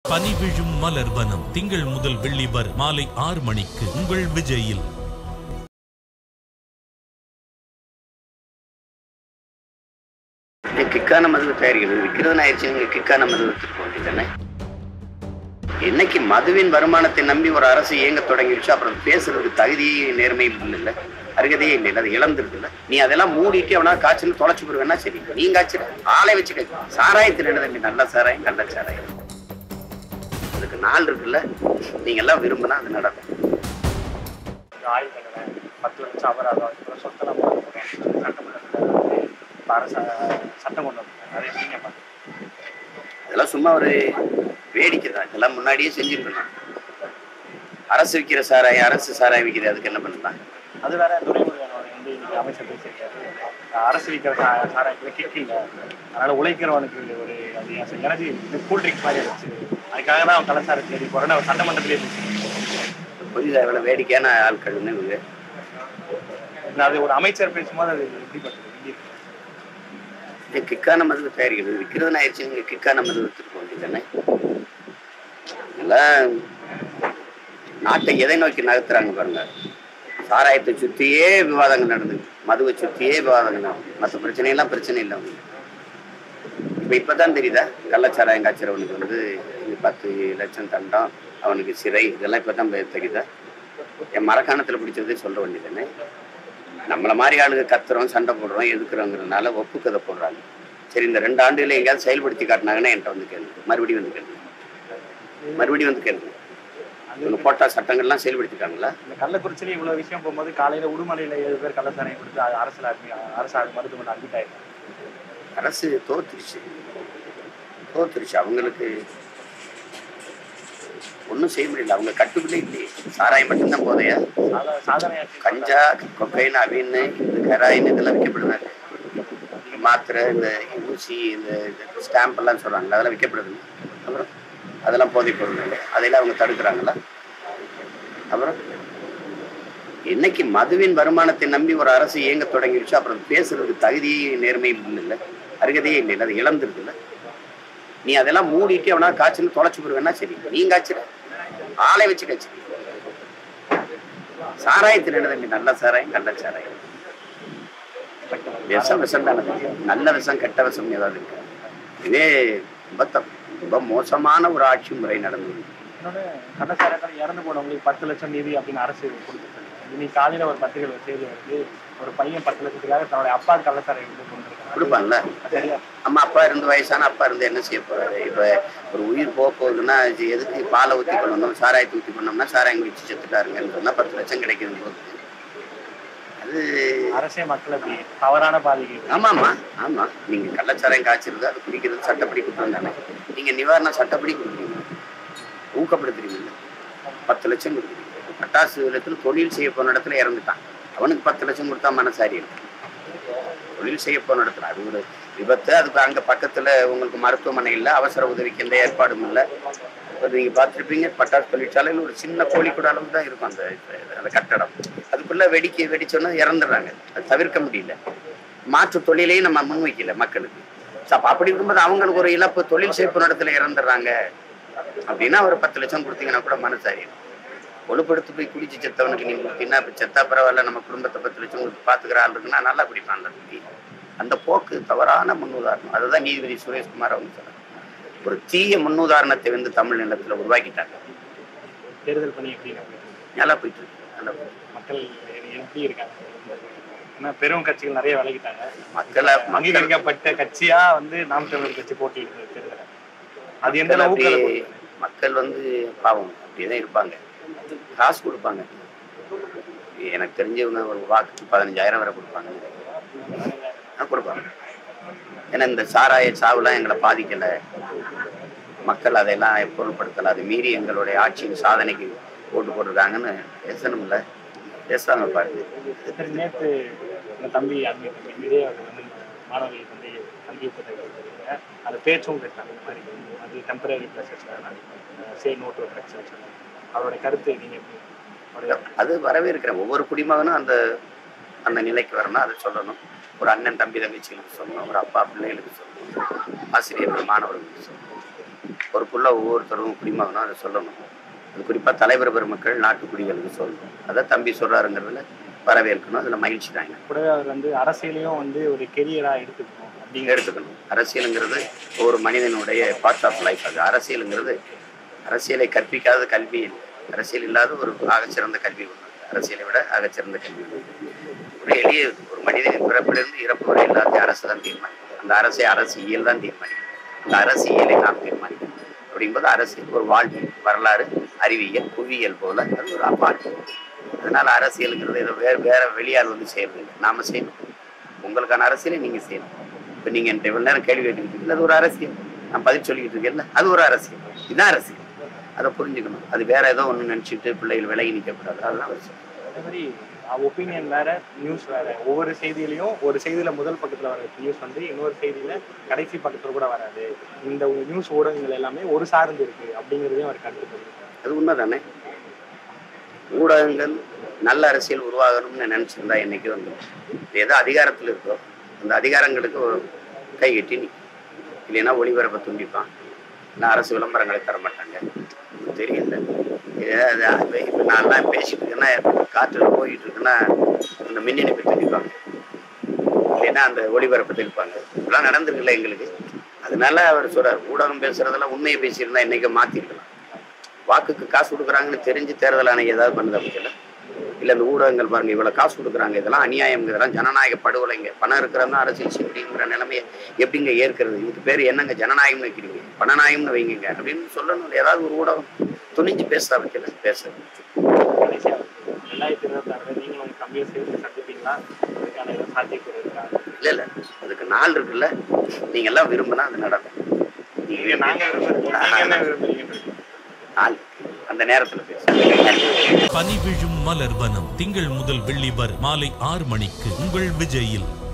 பனி விழும் மலர் வனம் திங்கள் முதல் வெள்ளி வரை மாலை ஆறு மணிக்கு உங்கள் விஜயில் நீங்க கிக்கான மதுவை தயாரிக்கிறது விற்கிறதுன்னு ஆயிடுச்சு நீங்க கிக்கான மது வித்துருக்க வேண்டியதானே என்னைக்கு மதுவின் வருமானத்தை நம்பி ஒரு அரசு இயங்க தொடங்கிடுச்சோ அப்புறம் பேசுறதுக்கு தகுதியும் நேர்மையும் இல்லை அருகதையே இல்லை அது இழந்துருக்குல்ல நீ அதெல்லாம் மூடிட்டு அவனா காய்ச்சல் தொலைச்சு போடுவேன்னா சரி நீ காய்ச்சல் ஆளை வச்சுக்க சாராயத்தில் என்ன தம்பி நல்ல சாராயம் கள்ள சாராயம் அதுக்கு நாள் இருக்குல்ல நீங்க எல்லாம் விரும்பினா அது நடக்கும் இந்த ஆயுள் தண்டனை பத்து லட்சம் அபராதம் இதுல சொத்தெல்லாம் போட போகிறோம் சட்டமன்றத்தில் இப்போ அரசு சட்டம் கொண்டு வந்தாங்க அதை எப்படிங்க பார்க்குறீங்க இதெல்லாம் சும்மா ஒரு வேடிக்கை தான் இதெல்லாம் முன்னாடியே செஞ்சிருக்கணும் அரசு விற்கிற சாராயம் அரசு சாராயம் விற்கிது அதுக்கு என்ன பண்ணலாம் அது வேற துறைமுருகன் அவர் வந்து இன்னைக்கு அமைச்சர் பேசியிருக்காரு அரசு விற்கிற சா சாராயத்தில் கிக் இல்லை அதனால உழைக்கிறவனுக்கு ஒரு அது எனர்ஜி கூல் ட்ரிங்க்ஸ் மாதிரி இருந்துச்சு அதுக்காக தான் அவன் கலாச்சார தேடி போகிறேன்னு அவர் சட்டமன்றத்திலே பேசியிருக்காரு புரியுதா இவ்வளவு வேடிக்கையான ஆட்கள்னு இவங்க இல்ல, அது ஒரு அமைச்சர் பேசும்போது அது எப்படிப்பட்டது எப்படி இருக்கு? இது கிக்கான மது தயாரிக்கிறது விற்கிறதுன்னு ஆயிடுச்சு நீங்க கிக்கான மது வித்துருக்க வேண்டியதானே இதெல்லாம் நாட்டை எதை நோக்கி நகர்த்துறாங்க பாருங்க சாராயத்தை சுத்தியே விவாதங்கள் நடந்தது மதுவை சுத்தியே விவாதங்கள் நடந்தது மற்ற பிரச்சனையெல்லாம் பிரச்சனை இல்லை அவங்களுக்கு இப்ப இப்பதான் தெரியுதா கள்ளச்சாராயம் காய்ச்சறவனுக்கு வந்து இது பத்து லட்சம் தண்டம் அவனுக்கு சிறை இதெல்லாம் இப்பதான் பெ- தெரியுதா என் மரக்காணத்துல பிடிச்சதே சொல்ல வேண்டியதுன்னு நம்மள மாதிரி ஆளுங்க கத்துறோம் சண்டை போடுறோம் எதுக்குறோங்கிறதுனால ஒப்பு கதை போடுறாங்க சரி இந்த ரெண்டு ஆண்டுகளை எங்கேயாவது செயல்படுத்தி காட்டினாங்கன்னா என்கிட்ட வந்து கேள்வி மறுபடியும் வந்து கேள்வி மறுபடியும் வந்து கேள்வி இவங்க போட்ட சட்டங்கள்லாம் செயல்படுத்திட்டாங்களா இந்த கள்ளக்குறிச்சியில இவ்வளவு விஷயம் போகும்போது காலையில உடுமலையில ஏழு பேர் கள்ளச்சாராயம் கொடுத்து அது அரசுல admit- அரசு மருத்துவமனை அட்மிட் ஆயிருக்கு அரசு தோத்துருச்சு தோத்துருச்சு அவங்களுக்கு ஒன்றும் செய்ய முடியல அவங்க கட்டுக்குள்ளே இல்லையே சாராயம் மட்டும்தான் போதையா சாதா சாதனையாச்சு கஞ்சா கொக்கைன் அவின்னு இந்த ஹெராயின் இதெல்லாம் விற்கப்படுதாங்க மாத்திரை இந்த ஊசி இந்த ஸ்டாம்ப் எல்லாம் சொல்றாங்களா அதெல்லாம் விற்கப்படுது அப்புறம் அதெல்லாம் போதைப் பொருள் இல்லை அதையெல்லாம் அவங்க தடுக்கிறாங்களா அப்புறம் என்னைக்கு மதுவின் வருமானத்தை நம்பி ஒரு அரசு இயங்க தொடங்கிடுச்சோ அப்புறம் பேசுறதுக்கு தகுதியும் நேர்மையும் இல்லை அருகதையே இல்லை அது இழந்துருக்குல்ல நீ அதெல்லாம் மூடிட்டு அவனா காய்ச்சல் தொலைச்சு போடுவேன்னா சரி நீ காய்ச்சல் ஆளை வச்சு காய்ச்சல் சாராயத்தில் என்ன தம்பி நல்ல சாராயம் கள்ள சாராயம் விஷம் விஷம் தானே தம்பி. நல்ல விஷம் கெட்ட விஷம் ஏதாவது இருக்கு இதே ரொம்ப தப்பு ரொம்ப மோசமான ஒரு ஆட்சி முறை நடந்தது இன்னொன்று கள்ளச்சாராயத்தில் இறந்து போனவங்களுக்கு பத்து லட்சம் நிதி அப்படின்னு அரசு கொடுத்துருக்கு இன்னைக்கு காலையில ஒரு பத்திரிகை செய்தி வருது ஒரு பையன் பத்து லட்சத்துக்காக தன்னுடைய அப்பா கள்ளச்சாராயம் வந்து கொண்டிருக்காங்க கொடுப்பான்ல சரியா அம்மா அப்பா இருந்து வயசான அப்பா இருந்து என்ன செய்ய போறாரு இப்ப ஒரு உயிர் போக போகுதுன்னா இது எதுக்கு பாலை ஊத்தி கொள்ளணும் சாராயத்தை ஊத்தி கொண்டோம்னா சாராயம் குடிச்சு செத்துட்டாருங்கன்னு சொன்னா பத்து லட்சம் கிடைக்குது போது அது அரசே மக்கள் அப்படி தவறான பாதைக்கு ஆமாம்மா ஆமா நீங்க கள்ளச்சாராயம் காய்ச்சிருது அது குடிக்கிறது சட்டப்படி குற்றம் தானே நீங்க நிவாரணம் சட்டப்படி கொடுக்குறீங்க ஊக்கப்படுத்துறீங்க பத்து லட்சம் கொடுக்குறீங்க பட்டாசு விதத்துல தொழில் செய்ய போன இடத்துல இறந்துட்டான் அவனுக்கு பத்து லட்சம் கொடுத்தா மனசாரி இருக்கு தொழில் செய்ய போன இடத்துல அது ஒரு விபத்து அதுக்கு அங்க பக்கத்துல உங்களுக்கு மருத்துவமனை இல்லை அவசர உதவிக்கு எந்த ஏற்பாடும் இல்லை இப்போ நீங்க பார்த்துருப்பீங்க பட்டாசு தொழிற்சாலையில் ஒரு சின்ன கோழிக்கூட அளவு தான் இருக்கும் அந்த அந்த கட்டடம் அதுக்குள்ள வெடிக்க வெடிச்சோன்னா இறந்துடுறாங்க அது தவிர்க்க முடியல மாற்று தொழிலையும் நம்ம முன்வைக்கல மக்களுக்கு So, அப்ப அப்படி இருக்கும்போது அவங்களுக்கு ஒரு இழப்பு தொழில் செய்யும் இடத்துல இறந்துடுறாங்க அப்படின்னா ஒரு பத்து லட்சம் கொடுத்தீங்கன்னா கூட மனசாரியம் கொழுப்படுத்து போய் குடிச்சு செத்தவனுக்கு நீங்க கொடுத்தீங்கன்னா இப்ப செத்தா பரவாயில்ல நம்ம குடும்பத்தை பத்து லட்சம் கொடுத்து பாத்துக்கிற ஆள் இருக்குன்னா நல்லா குடிப்பான்ல தம்பி அந்த போக்கு தவறான முன்னுதாரணம் அதுதான் நீதிபதி சுரேஷ்குமார் அவங்க சொன்னாங்க ஒரு தீய முன்னுதாரணத்தை வந்து தமிழ் நிலத்துல உருவாக்கிட்டாங்க தேர்தல் பண்ணி எப்படி இருக்கு? நல்லா போயிட்டு இருக்கு நல்லா போயிட்டு இருக்கு. மக்கள் எப்படி இருக்காங்க ஏன்னா பெரும் கட்சிகள் நிறைய விலகிட்டாங்க மக்களை மக்கள் அங்கீகரிக்கப்பட்ட கட்சியா வந்து நாம் தமிழர் கட்சி போட்டியிடுது தேர்தல் அது எந்த மக்கள் அளவுக்கு அப்படியே- அதை கொடுக்குது? மக்கள் வந்து பாவம் அப்படியேதான் இருப்பாங்க காசு கொடுப்பாங்க எனக்கு தெரிஞ்சவங்க ஒரு வாக்கு பதினஞ்சாயிரம் வரை கொடுப்பாங்க ஆ, கொடுப்பாங்க ஏன்னா இந்த சாராய சாவுலாம் எங்களை பாதிக்கல மக்கள் அதையெல்லாம் பொருட்படுத்தல அதை மீறி எங்களுடைய ஆட்சியின் சாதனைக்கு போட்டு போட்டிருக்காங்கன்னு பேசணும்ல பேசுறாங்க பாருங்க சரி, நேத்து இந்த தம்பி அண்மை தம்பி விஜய் அவர் வந்து மாணவர்களுக்கு வந்து சந்திப்பு தெரிவித்தாங்க அந்த பேச்சும் பேசினாங்க இந்த மாதிரி அது temporary pleasures say not drugs அவரோட கருத்து நீங்க எப்படி அவருடைய அது வரவேற்கிறேன் ஒவ்வொரு குடிமகனும் அந்த அந்த நிலைக்கு வரணும் அதை சொல்லணும் ஒரு அண்ணன் தம்பி தங்கச்சிகளுக்கு சொல்லணும் ஒரு அப்பா பிள்ளைகளுக்கு சொல்லணும் ஆசிரியர்கள் மாணவர்களுக்கு சொல்லணும் பொறுப்புள்ள ஒவ்வொருத்தரும் குடிமகனும் அதை சொல்லணும் அது குறிப்பாக தலைவர் பெருமக்கள் நாட்டு குடிகளுக்கு சொல்லணும் அதை தம்பி சொல்றாருங்கிறதுல வரவேற்கணும் அதில் மகிழ்ச்சி தான் எனக்கு. கூடவே அவர் வந்து அரசியலையும் வந்து ஒரு கெரியரா எடுத்துக்கணும் அப்படிங்கிற எடுத்துக்கணும் அரசியலுங்கிறது ஒரு மனிதனுடைய பார்ட் ஆஃப் லைஃப் அது அரசியலுங்கிறது அரசியலை கற்பிக்காத கல்வி இல்லை அரசியல் இல்லாத ஒரு ஆகச்சிறந்த கல்வி ஒன்று அரசியலை விட ஆகச்சிறந்த கல்வி ஒன்று ஒரு எளிய ஒரு மனிதனின் பிறப்பிலிருந்து இறப்பு வரை எல்லாத்தையும் அரசு தான் தீர்மானிக்கும் அந்த அரசை அரசியல் தான் தீர்மானிக்கும் அந்த அரசியலை நாம் தீர்மானிக்கணும் அப்படிங்கும்போது அரசியல் ஒரு வாழ்வு வரலாறு அறிவியல் புவியியல் போல அது ஒரு அப்பாட்டு அதனால அரசியலுங்கிறது ஏதோ வேற வேற வெளியால் வந்து செய்யறது இல்லை நாம செய்யணும் உங்களுக்கான அரசியலை நீங்க செய்யணும் இப்போ நீங்க என்கிட்ட இவ்வளவு நேரம் கேள்வி கேட்டுக்கிட்டு இருக்கீங்க அது ஒரு அரசியல் நான் பதில் சொல்லிக்கிட்டு இருக்கேன்ல அது ஒரு அரசியல் இதுதான் அரசியல் அதை புரிஞ்சுக்கணும் அது வேற ஏதோ ஒன்று நினச்சிட்டு பிள்ளைகள் விலகி நிற்கக்கூடாது அதுதான் அரசியல் அதே மாதிரி ஒப்பீனியன் வேற நியூஸ் வேற ஒவ்வொரு செய்தியிலையும் ஒரு செய்தியில முதல் பக்கத்துல வர நியூஸ் வந்து இன்னொரு செய்தியில கடைசி பக்கத்துல கூட வராது இந்த நியூஸ் ஊடகங்கள் எல்லாமே ஒரு சார்ந்து இருக்கு அப்படிங்கிறதையும் அவர் கருத்து தெரிவித்தார். அது உண்மைதானே ஊடகங்கள் நல்ல அரசியல் உருவாகணும்னு நினைச்சிருந்தா என்னைக்கு வந்து ஏதோ அதிகாரத்தில் இருக்கோ அந்த அதிகாரங்களுக்கு ஒரு கை கட்டி நிற்கும் இல்லைன்னா ஒளிபரப்பை துண்டிப்பான் இல்லை அரசு விளம்பரங்களை தர மாட்டாங்க தெரியல இப்போ நான்லாம் பேசிட்டு இருக்கேன்னா காற்றில் போயிட்டு இருக்குன்னா அந்த மின் இணைப்பை துண்டிப்பாங்க இல்லைன்னா அந்த ஒளிபரப்பை தெளிப்பாங்க இதெல்லாம் நடந்திருக்குல்ல எங்களுக்கு அதனால அவர் சொல்றார் ஊடகம் பேசுறதெல்லாம் உண்மையை பேசியிருந்தா என்னைக்கு மாத்திருக்கலாம் வாக்குக்கு காசு கொடுக்குறாங்கன்னு தெரிஞ்சு தேர்தல் ஆணையம் ஏதாவது பண்ணுதா பட்சத்தில் இல்லை இந்த ஊடகங்கள் பாருங்க இவ்வளோ காசு கொடுக்குறாங்க இதெல்லாம் அநியாயம் இதெல்லாம் ஜனநாயக படுகொலைங்க பணம் இருக்கிறதா அரசியல் செய்யுங்கிற நிலைமையை எப்படிங்க ஏற்கிறது இதுக்கு பேர் என்னங்க ஜனநாயகம்னு வைக்கிறீங்க பணநாயகம்னு வைங்க அப்படின்னு சொல்லணும் ஏதாவது ஒரு ஊடகம் துணிஞ்சு பேசுதா பட்சத்தில் பேச கடைசியா ரெண்டாயிரத்தி இருபத்தி ஆறுல நீங்களும் உங்க தம்பியை சேர்த்து சந்திப்பீங்களா அதுக்கான ஏதாவது சாத்தியக்கூறு இருக்கா இல்லை இல்லை அதுக்கு நாள் இருக்குல்ல நீங்க எல்லாம் விரும்பினா அது நடக்கும் நீங்க நீங்க நாங்க விரும்புறோம் நீங்க என்ன விரும்புறீங்க நாள் அந்த நேரத்தில் பேசுறேன் பனி விழும் மலர் வனம் திங்கள் முதல் வெள்ளி வரை மாலை ஆறு மணிக்கு உங்கள் விஜயில்